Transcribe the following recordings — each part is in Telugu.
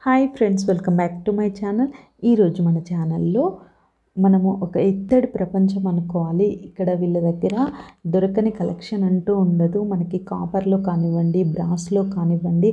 hi friends welcome back to my channel ఈరోజు మన ఛానల్లో మనము ఒక ఇత్తడి ప్రపంచం అనుకోవాలి ఇక్కడ వీళ్ళ దగ్గర దొరకని కలెక్షన్ అంటూ ఉండదు మనకి కాపర్లో కానివ్వండి బ్రాస్లో కానివ్వండి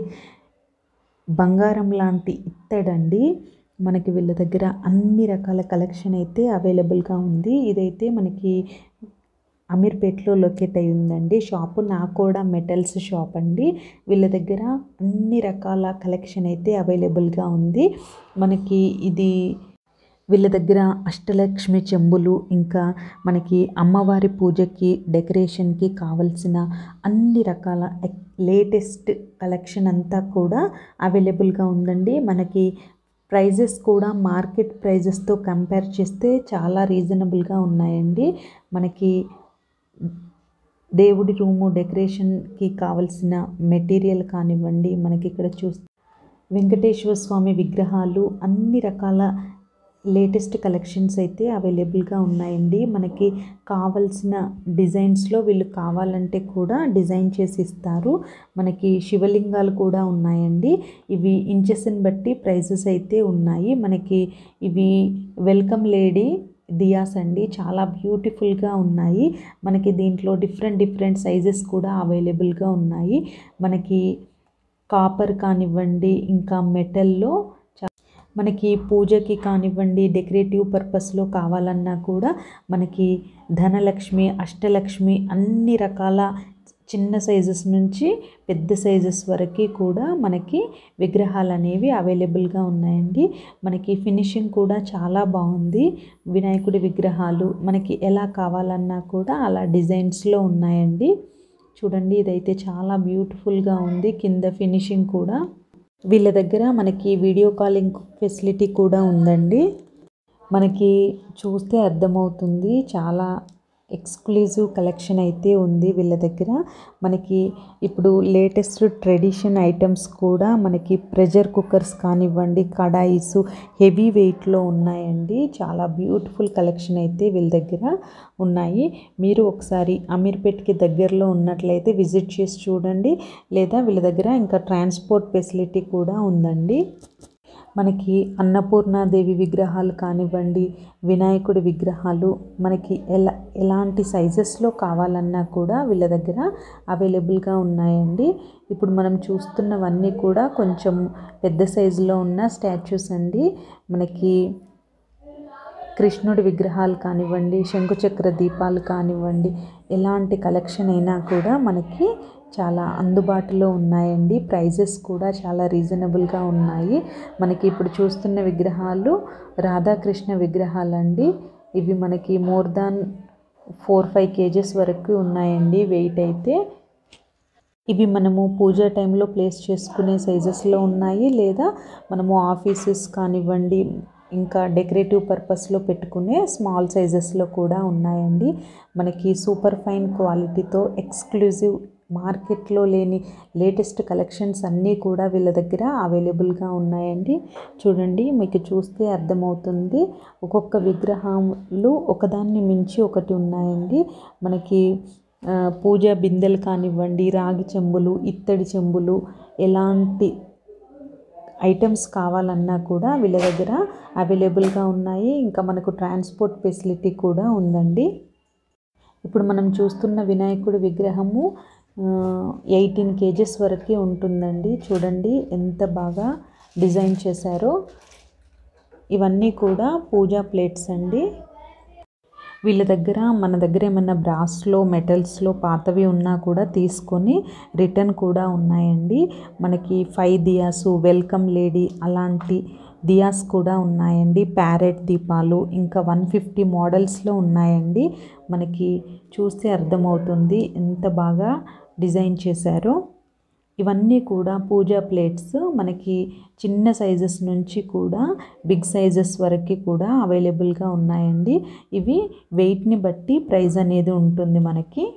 బంగారం లాంటి ఇత్తడండి మనకి వీళ్ళ దగ్గర అన్ని రకాల కలెక్షన్ అయితే అవైలబుల్గా ఉంది ఇదైతే మనకి అమీర్పేట్లో లొకేట్ అయి ఉందండి షాపు నాకోడా మెటల్స్ షాప్ అండి వీళ్ళ దగ్గర అన్ని రకాల కలెక్షన్ అయితే అవైలబుల్గా ఉంది మనకి ఇది వీళ్ళ దగ్గర అష్టలక్ష్మి చెంబులు ఇంకా మనకి అమ్మవారి పూజకి డెకరేషన్కి కావలసిన అన్ని రకాల లేటెస్ట్ కలెక్షన్ అంతా కూడా అవైలబుల్గా ఉందండి మనకి ప్రైజెస్ కూడా మార్కెట్ ప్రైజెస్తో కంపేర్ చేస్తే చాలా రీజనబుల్గా ఉన్నాయండి మనకి దేవుడి రూము డెకరేషన్కి కావలసిన మెటీరియల్ కానివ్వండి మనకి ఇక్కడ చూస్ వెంకటేశ్వర స్వామి విగ్రహాలు అన్ని రకాల లేటెస్ట్ కలెక్షన్స్ అయితే అవైలబుల్గా ఉన్నాయండి మనకి కావలసిన డిజైన్స్లో వీళ్ళు కావాలంటే కూడా డిజైన్ చేసి ఇస్తారు మనకి శివలింగాలు కూడా ఉన్నాయండి ఇవి ఇంచెస్ని బట్టి ప్రైజెస్ అయితే ఉన్నాయి మనకి ఇవి వెల్కమ్ లేడీ దియాస్ అండి చాలా బ్యూటిఫుల్గా ఉన్నాయి మనకి దీంట్లో డిఫరెంట్ డిఫరెంట్ సైజెస్ కూడా అవైలబుల్గా ఉన్నాయి మనకి కాపర్ కానివ్వండి ఇంకా మెటల్లో మనకి పూజకి కానివ్వండి డెకరేటివ్ పర్పస్లో కావాలన్నా కూడా మనకి ధనలక్ష్మి అష్టలక్ష్మి అన్ని రకాల చిన్న సైజెస్ నుంచి పెద్ద సైజెస్ వరకు కూడా మనకి విగ్రహాలు అనేవి అవైలబుల్గా ఉన్నాయండి మనకి ఫినిషింగ్ కూడా చాలా బాగుంది వినాయకుడి విగ్రహాలు మనకి ఎలా కావాలన్నా కూడా అలా డిజైన్స్లో ఉన్నాయండి చూడండి ఇదైతే చాలా బ్యూటిఫుల్గా ఉంది కింద ఫినిషింగ్ కూడా వీళ్ళ దగ్గర మనకి వీడియో కాలింగ్ ఫెసిలిటీ కూడా ఉందండి మనకి చూస్తే అర్థమవుతుంది చాలా ఎక్స్క్లూజివ్ కలెక్షన్ అయితే ఉంది వీళ్ళ దగ్గర మనకి ఇప్పుడు లేటెస్ట్ ట్రెడిషన్ ఐటమ్స్ కూడా మనకి ప్రెషర్ కుక్కర్స్ కానివ్వండి కడాయిస్ హెవీ వెయిట్లో ఉన్నాయండి చాలా బ్యూటిఫుల్ కలెక్షన్ అయితే వీళ్ళ దగ్గర ఉన్నాయి మీరు ఒకసారి అమీర్పేట్కి దగ్గరలో ఉన్నట్లయితే విజిట్ చేసి చూడండి లేదా వీళ్ళ దగ్గర ఇంకా ట్రాన్స్పోర్ట్ ఫెసిలిటీ కూడా ఉందండి మనకి అన్నపూర్ణాదేవి విగ్రహాలు కానివ్వండి వినాయకుడి విగ్రహాలు మనకి ఎలా ఎలాంటి సైజెస్లో కావాలన్నా కూడా వీళ్ళ దగ్గర అవైలబుల్గా ఉన్నాయండి ఇప్పుడు మనం చూస్తున్నవన్నీ కూడా కొంచెం పెద్ద సైజులో ఉన్న స్టాచ్యూస్ అండి మనకి కృష్ణుడి విగ్రహాలు కానివ్వండి శంకుచక్ర దీపాలు కానివ్వండి ఎలాంటి కలెక్షన్ అయినా కూడా మనకి చాలా అందుబాటులో ఉన్నాయండి ప్రైజెస్ కూడా చాలా రీజనబుల్గా ఉన్నాయి మనకి ఇప్పుడు చూస్తున్న విగ్రహాలు రాధాకృష్ణ విగ్రహాలు అండి ఇవి మనకి more than four five kgs వరకు ఉన్నాయండి వెయిట్ అయితే ఇవి మనము పూజా టైంలో ప్లేస్ చేసుకునే సైజెస్లో ఉన్నాయి లేదా మనము ఆఫీసెస్ కానివ్వండి ఇంకా డెకరేటివ్ పర్పస్లో పెట్టుకునే స్మాల్ సైజెస్లో కూడా ఉన్నాయండి మనకి సూపర్ ఫైన్ క్వాలిటీతో ఎక్స్క్లూజివ్ మార్కెట్లో లేని లేటెస్ట్ కలెక్షన్స్ అన్నీ కూడా వీళ్ళ దగ్గర అవైలబుల్గా ఉన్నాయండి చూడండి మీకు చూస్తే అర్థమవుతుంది ఒక్కొక్క విగ్రహాలు ఒకదాన్ని మించి ఒకటి ఉన్నాయండి మనకి పూజ బిందెలు కానివ్వండి రాగి చెంబులు ఇత్తడి చెంబులు ఎలాంటి ఐటమ్స్ కావాలన్నా కూడా వీళ్ళ దగ్గర అవైలబుల్గా ఉన్నాయి ఇంకా మనకు ట్రాన్స్పోర్ట్ ఫెసిలిటీ కూడా ఉందండి ఇప్పుడు మనం చూస్తున్న వినాయకుడి విగ్రహము ఎయిటీన్ కేజెస్ వరకు ఉంటుందండి చూడండి ఎంత బాగా డిజైన్ చేశారో ఇవన్నీ కూడా పూజా ప్లేట్స్ అండి వీళ్ళ దగ్గర మన దగ్గర ఏమైనా బ్రాస్లో మెటల్స్లో పాతవి ఉన్నా కూడా తీసుకొని రిటర్న్ కూడా ఉన్నాయండి మనకి ఫైవ్ దియాసు వెల్కమ్ లేడీ అలాంటి దియాస్ కూడా ఉన్నాయండి ప్యారెట్ దీపాలు ఇంకా వన్ ఫిఫ్టీ మోడల్స్లో ఉన్నాయండి మనకి చూస్తే అర్థమవుతుంది ఎంత బాగా డిజైన్ చేశారో ఇవన్నీ కూడా పూజా ప్లేట్స్ మనకి చిన్న సైజెస్ నుంచి కూడా బిగ్ సైజెస్ వరకు కూడా అవైలబుల్గా ఉన్నాయండి ఇవి వెయిట్ని బట్టి ప్రైస్ అనేది ఉంటుంది మనకి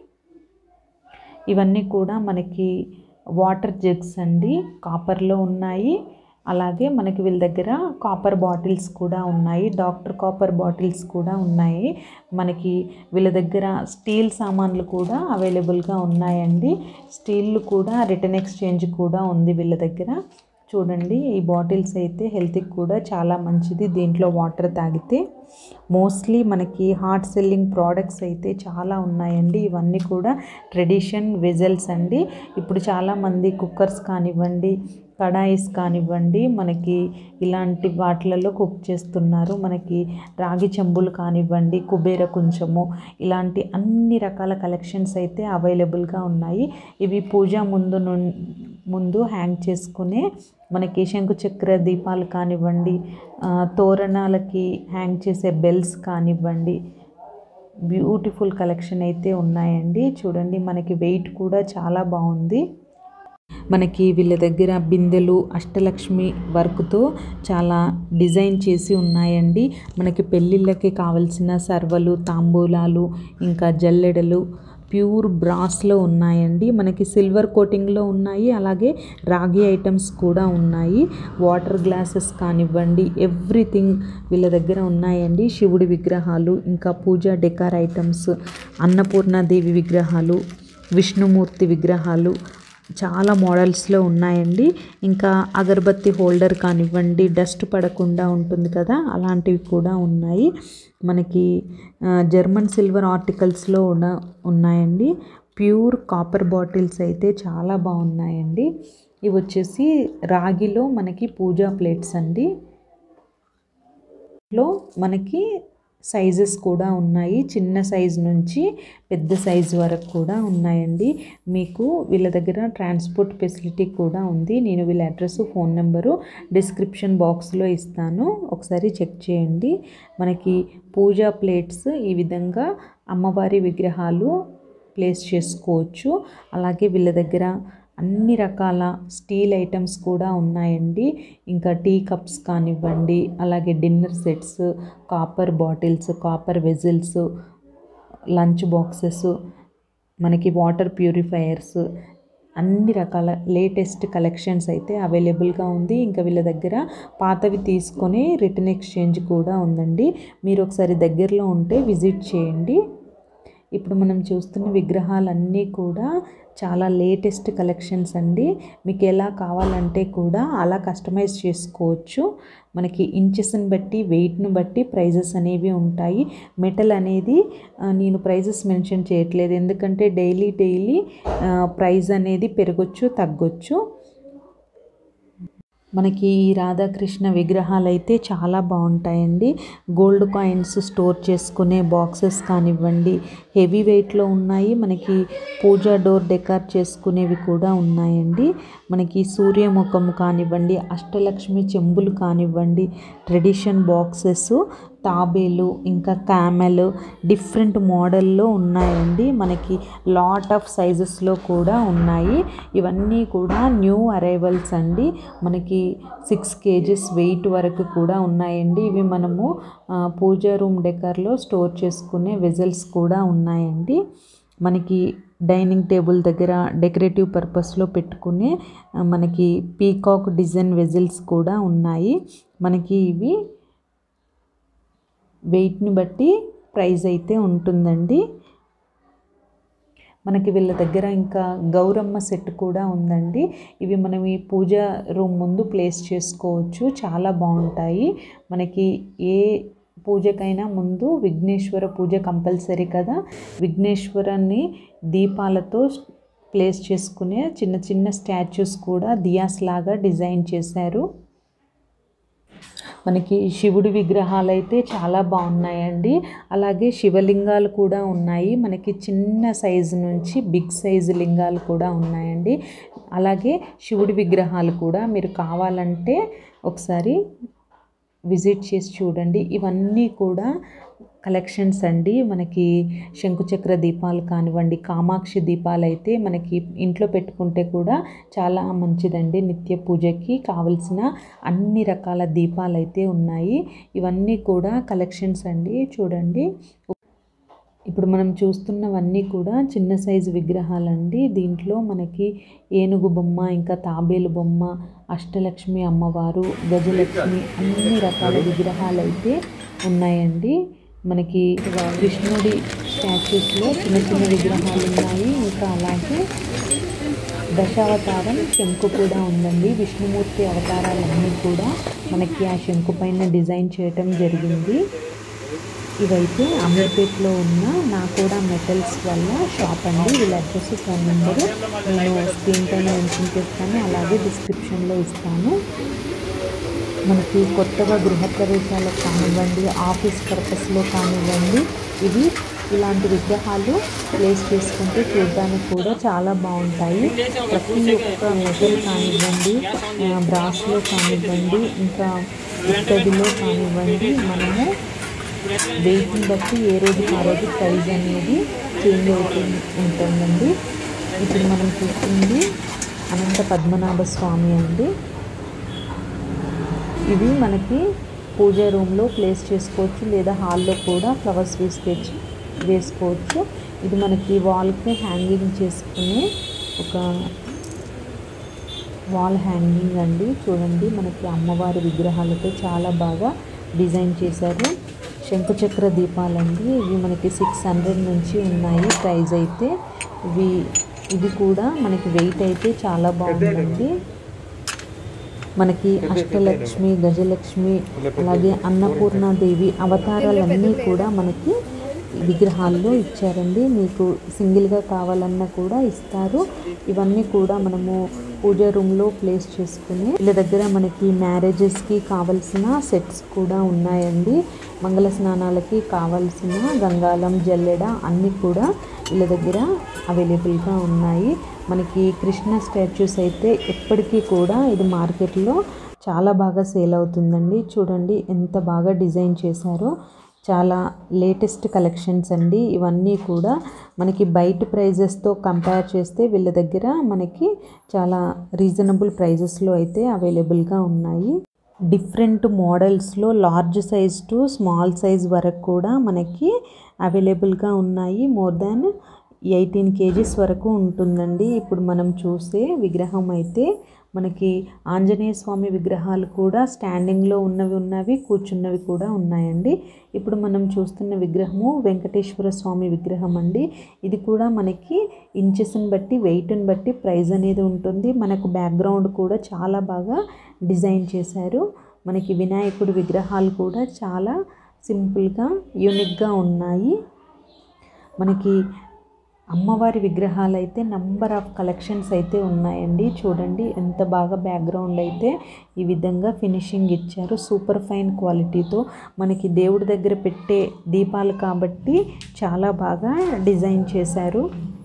ఇవన్నీ కూడా మనకి వాటర్ జగ్స్ అండి కాపర్లో ఉన్నాయి అలాగే మనకి వీళ్ళ దగ్గర కాపర్ బాటిల్స్ కూడా ఉన్నాయి డాక్టర్ కాపర్ బాటిల్స్ కూడా ఉన్నాయి మనకి వీళ్ళ దగ్గర స్టీల్ సామాన్లు కూడా అవైలబుల్గా ఉన్నాయండి స్టీల్ కూడా రిటర్న్ ఎక్స్చేంజ్ కూడా ఉంది వీళ్ళ దగ్గర చూడండి ఈ బాటిల్స్ అయితే హెల్త్కి కూడా చాలా మంచిది దీంట్లో వాటర్ తాగితే మోస్ట్లీ మనకి హార్ట్ సెల్లింగ్ ప్రోడక్ట్స్ అయితే చాలా ఉన్నాయండి ఇవన్నీ కూడా ట్రెడిషన్ వెజల్స్ అండి ఇప్పుడు చాలామంది కుక్కర్స్ కానివ్వండి కడాయిస్ కానివ్వండి మనకి ఇలాంటి వాటిలలో కుక్ చేస్తున్నారు మనకి రాగి చెంబులు కానివ్వండి కుబేర కుంచము ఇలాంటి అన్ని రకాల కలెక్షన్స్ అయితే అవైలబుల్గా ఉన్నాయి ఇవి పూజ ముందు నుం- ముందు హ్యాంగ్ చేసుకునే మనకి శంకు చక్ర దీపాలు కానివ్వండి ఆ, తోరణాలకి హ్యాంగ్ చేసే బెల్స్ కానివ్వండి బ్యూటిఫుల్ కలెక్షన్ అయితే ఉన్నాయండి చూడండి మనకి వెయిట్ కూడా చాలా బాగుంది మనకి వీళ్ళ దగ్గర బిందెలు అష్టలక్ష్మి వర్క్తో చాలా డిజైన్ చేసి ఉన్నాయండి మనకి పెళ్ళిళ్ళకి కావలసిన సర్వలు తాంబూలాలు ఇంకా జల్లెడలు ప్యూర్ బ్రాస్లో ఉన్నాయండి మనకి సిల్వర్ కోటింగ్లో ఉన్నాయి అలాగే రాగి ఐటమ్స్ కూడా ఉన్నాయి వాటర్ గ్లాసెస్ కానివ్వండి ఎవ్రీథింగ్ వీళ్ళ దగ్గర ఉన్నాయండి శివుడి విగ్రహాలు ఇంకా పూజా డెకార్ ఐటమ్స్ అన్నపూర్ణాదేవి విగ్రహాలు విష్ణుమూర్తి విగ్రహాలు చాలా మోడల్స్లో ఉన్నాయండి ఇంకా అగరబత్తి హోల్డర్ కానివ్వండి డస్ట్ పడకుండా ఉంటుంది కదా అలాంటివి కూడా ఉన్నాయి మనకి ఆ, జర్మన్ సిల్వర్ ఆర్టికల్స్లో ఉన్న ఉన్నాయండి ప్యూర్ కాపర్ బాటిల్స్ అయితే చాలా బాగున్నాయండి ఇవి వచ్చేసి రాగిలో మనకి పూజా ప్లేట్స్ అండి లో మనకి సైజెస్ కూడా ఉన్నాయి చిన్న సైజ్ నుంచి పెద్ద సైజ్ వరకు కూడా ఉన్నాయండి మీకు వీళ్ళ దగ్గర ట్రాన్స్పోర్ట్ ఫెసిలిటీ కూడా ఉంది నేను వీళ్ళ అడ్రస్ ఫోన్ నెంబరు డిస్క్రిప్షన్ బాక్స్లో ఇస్తాను ఒకసారి చెక్ చేయండి మనకి పూజా ప్లేట్స్ ఈ విధంగా అమ్మవారి విగ్రహాలు ప్లేస్ చేసుకోవచ్చు అలాగే వీళ్ళ దగ్గర అన్ని రకాల స్టీల్ ఐటమ్స్ కూడా ఉన్నాయండి ఇంకా టీ కప్స్ కానివ్వండి అలాగే dinner sets copper bottles copper vessels lunch boxes మనకి వాటర్ ప్యూరిఫైయర్స్ అన్ని రకాల లేటెస్ట్ కలెక్షన్స్ అయితే అవైలబుల్గా ఉంది ఇంకా వీళ్ళ దగ్గర పాతవి తీసుకొని రిటర్న్ ఎక్స్చేంజ్ కూడా ఉందండి మీరు ఒకసారి దగ్గరలో ఉంటే విజిట్ చేయండి ఇప్పుడు మనం చూస్తున్న విగ్రహాలన్నీ కూడా చాలా లేటెస్ట్ కలెక్షన్స్ అండి మీకు ఎలా కావాలంటే కూడా అలా కస్టమైజ్ చేసుకోవచ్చు మనకి ఇంచెస్ని బట్టి వెయిట్ను బట్టి ప్రైజెస్ అనేవి ఉంటాయి మెటల్ అనేది ఆ, నేను ప్రైజెస్ మెన్షన్ చేయట్లేదు ఎందుకంటే డైలీ డైలీ ప్రైస్ అనేది పెరగొచ్చు తగ్గొచ్చు మనకి ఈ రాధాకృష్ణ విగ్రహాలు అయితే చాలా బాగుంటాయండి గోల్డ్ కాయిన్స్ స్టోర్ చేసుకునే బాక్సెస్ కానివ్వండి హెవీ వెయిట్లో ఉన్నాయి మనకి పూజా డోర్ డెకార్ చేసుకునేవి కూడా ఉన్నాయండి మనకి సూర్యముఖం కానివ్వండి అష్టలక్ష్మి చెంబులు కానివ్వండి ట్రెడిషన్ బాక్సెస్ తాబేలు ఇంకా క్యామెల్ డిఫరెంట్ మోడల్లో ఉన్నాయండి మనకి లాట్ ఆఫ్ సైజెస్లో కూడా ఉన్నాయి ఇవన్నీ కూడా న్యూ అరైవల్స్ అండి మనకి సిక్స్ కేజెస్ వెయిట్ వరకు కూడా ఉన్నాయండి ఇవి మనము ఆ, పూజా రూమ్ డెకర్లో స్టోర్ చేసుకునే వెజల్స్ కూడా ఉన్నాయండి మనకి డైనింగ్ టేబుల్ దగ్గర డెకరేటివ్ పర్పస్లో పెట్టుకునే ఆ, మనకి పీకాక్ డిజైన్ వెజిల్స్ కూడా ఉన్నాయి మనకి ఇవి వెయిట్ని బట్టి ప్రైస్ అయితే ఉంటుందండి మనకి వీళ్ళ దగ్గర ఇంకా గౌరమ్మ సెట్ కూడా ఉందండి ఇవి మనం ఈ పూజ రూమ్ ముందు ప్లేస్ చేసుకోవచ్చు చాలా బాగుంటాయి మనకి ఏ పూజకైనా ముందు విఘ్నేశ్వర పూజ కంపల్సరీ కదా విఘ్నేశ్వరాన్ని దీపాలతో ప్లేస్ చేసుకునే చిన్న చిన్న స్టాచ్యూస్ కూడా దియాస్ లాగా డిజైన్ చేశారు మనకి శివుడి విగ్రహాలు అయితే చాలా బాగున్నాయండి అలాగే శివలింగాలు కూడా ఉన్నాయి మనకి చిన్న సైజు నుంచి బిగ్ సైజు లింగాలు కూడా ఉన్నాయండి అలాగే శివుడి విగ్రహాలు కూడా మీరు కావాలంటే ఒకసారి విజిట్ చేసి చూడండి ఇవన్నీ కూడా కలెక్షన్స్ అండి మనకి శంకుచక్ర దీపాలు కానివ్వండి కామాక్షి దీపాలు అయితే మనకి ఇంట్లో పెట్టుకుంటే కూడా చాలా మంచిదండి నిత్య పూజకి కావలసిన అన్ని రకాల దీపాలు అయితే ఉన్నాయి ఇవన్నీ కూడా కలెక్షన్స్ అండి చూడండి ఇప్పుడు మనం చూస్తున్నవన్నీ కూడా చిన్న సైజు విగ్రహాలండి దీంట్లో మనకి ఏనుగు బొమ్మ ఇంకా తాబేలు బొమ్మ అష్టలక్ష్మి అమ్మవారు గజలక్ష్మి అన్ని రకాల విగ్రహాలు అయితే ఉన్నాయండి మనకి కృష్ణుడి స్టాచ్యూస్లో చిన్న చిన్న విగ్రహాలు ఉన్నాయి ఇంకా అలాగే దశావతారం శంకు కూడా ఉందండి విష్ణుమూర్తి అవతారాలన్నీ కూడా మనకి ఆ శంకు పైన డిజైన్ చేయటం జరిగింది ఇవైతే అమీర్పేట్లో ఉన్న నా కూడా మెటల్స్ వల్ల షాప్ అండి వీళ్ళ అడ్రస్ ఫోన్ నెంబరు నేను స్క్రీన్ పైన మెన్షన్ చేస్తాను అలాగే డిస్క్రిప్షన్లో ఇస్తాను మనకి కొత్తగా గృహప్రవేశాలకు కానివ్వండి ఆఫీస్ పర్పస్లో కానివ్వండి ఇవి ఇలాంటి విగ్రహాలు ప్లేస్ చేసుకుంటే చూడడానికి కూడా చాలా బాగుంటాయి ప్రతి ఒక్క మెటల్ కానివ్వండి బ్రాస్లో కానివ్వండి ఇంకా ఇత్తడిలో కానివ్వండి మనము వెయిట్ని బట్టి ఏ రోజుకి ఆ రోజు ప్రైజ్ అనేది చేంజ్ అవుతూ ఉంటుందండి ఇప్పుడు మనం చూస్తుంది అనంత పద్మనాభ స్వామి అండి ఇవి మనకి పూజ రూమ్లో ప్లేస్ చేసుకోవచ్చు లేదా హాల్లో కూడా ఫ్లవర్స్ వేసుకొచ్చి వేసుకోవచ్చు ఇది మనకి వాల్కి హ్యాంగింగ్ చేసుకునే ఒక వాల్ హ్యాంగింగ్ అండి చూడండి మనకి అమ్మవారి విగ్రహాలతో చాలా బాగా డిజైన్ చేశారు శంకుచక్ర దీపాలండి ఇవి మనకి సిక్స్ హండ్రెడ్ నుంచి ఉన్నాయి ప్రైస్ అయితే ఇవి ఇవి కూడా మనకి వెయిట్ అయితే చాలా బాగుందండి మనకి అష్టలక్ష్మి గజలక్ష్మి అలాగే అన్నపూర్ణాదేవి అవతారాలన్నీ కూడా మనకి విగ్రహాల్లో ఇచ్చారండి మీకు సింగిల్గా కావాలన్నా కూడా ఇస్తారు ఇవన్నీ కూడా మనము పూజ రూమ్లో ప్లేస్ చేసుకుని వీళ్ళ దగ్గర మనకి మ్యారేజెస్కి కావలసిన సెట్స్ కూడా ఉన్నాయండి మంగళ స్నానాలకి కావలసిన గంగాలం జల్లెడ అన్నీ కూడా వీళ్ళ దగ్గర అవైలబుల్గా ఉన్నాయి మనకి కృష్ణ స్టాచ్యూస్ అయితే ఎప్పటికీ కూడా ఇది మార్కెట్లో చాలా బాగా సేల్ అవుతుందండి చూడండి ఎంత బాగా డిజైన్ చేశారో చాలా లేటెస్ట్ కలెక్షన్స్ అండి ఇవన్నీ కూడా మనకి బయట ప్రైజెస్తో కంపేర్ చేస్తే వీళ్ళ దగ్గర మనకి చాలా రీజనబుల్ ప్రైజెస్లో అయితే అవైలబుల్గా ఉన్నాయి డిఫరెంట్ మోడల్స్లో large size to small size వరకు కూడా మనకి అవైలబుల్గా ఉన్నాయి మోర్ దాన్ ఎయిటీన్ కేజీస్ వరకు ఉంటుందండి ఇప్పుడు మనం చూసే విగ్రహం అయితే మనకి ఆంజనేయ స్వామి విగ్రహాలు కూడా స్టాండింగ్లో ఉన్నవి ఉన్నవి కూర్చున్నవి కూడా ఉన్నాయండి ఇప్పుడు మనం చూస్తున్న విగ్రహము వెంకటేశ్వర స్వామి విగ్రహం అండి ఇది కూడా మనకి ఇంచెస్ని బట్టి వెయిట్ని బట్టి ప్రైస్ అనేది ఉంటుంది మనకు బ్యాక్గ్రౌండ్ కూడా చాలా బాగా డిజైన్ చేశారు మనకి వినాయకుడి విగ్రహాలు కూడా చాలా సింపుల్గా యూనిక్గా ఉన్నాయి మనకి అమ్మవారి విగ్రహాలు అయితే నంబర్ ఆఫ్ కలెక్షన్స్ అయితే ఉన్నాయండి చూడండి ఎంత బాగా బ్యాక్గ్రౌండ్ అయితే ఈ విధంగా ఫినిషింగ్ ఇచ్చారు సూపర్ ఫైన్ క్వాలిటీతో మనకి దేవుడి దగ్గర పెట్టే దీపాలు కాబట్టి చాలా బాగా డిజైన్ చేశారు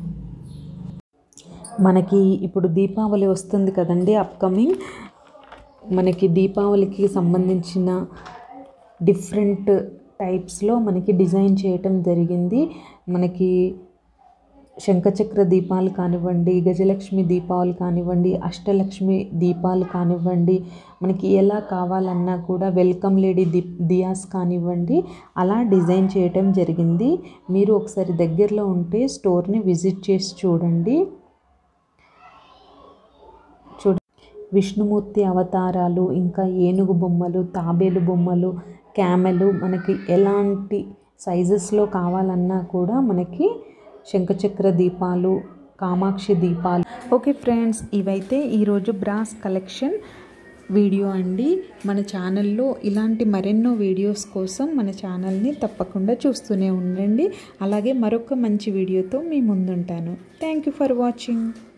మనకి ఇప్పుడు దీపావళి వస్తుంది కదండి అప్కమింగ్ మనకి దీపావళికి సంబంధించిన డిఫరెంట్ టైప్స్లో మనకి డిజైన్ చేయటం జరిగింది మనకి శంఖచక్ర దీపాలు కానివ్వండి గజలక్ష్మి దీపాలు కానివ్వండి అష్టలక్ష్మి దీపాలు కానివ్వండి మనకి ఎలా కావాలన్నా కూడా వెల్కమ్ లేడీ ది దియాస్ కానివ్వండి అలా డిజైన్ చేయటం జరిగింది మీరు ఒకసారి దగ్గరలో ఉంటే స్టోర్ని విజిట్ చేసి చూడండి చూడ విష్ణుమూర్తి అవతారాలు ఇంకా ఏనుగు బొమ్మలు తాబేలు బొమ్మలు క్యామెలు మనకి ఎలాంటి సైజెస్లో కావాలన్నా కూడా మనకి శంఖచక్ర దీపాలు కామాక్షి దీపాలు ఓకే ఫ్రెండ్స్ ఇవైతే ఈరోజు బ్రాస్ కలెక్షన్ వీడియో అండి మన ఛానల్లో ఇలాంటి మరెన్నో వీడియోస్ కోసం మన ఛానల్ని తప్పకుండా చూస్తూనే ఉండండి అలాగే మరొక మంచి వీడియోతో మీ ముందుంటాను థ్యాంక్ యూ ఫర్ వాచింగ్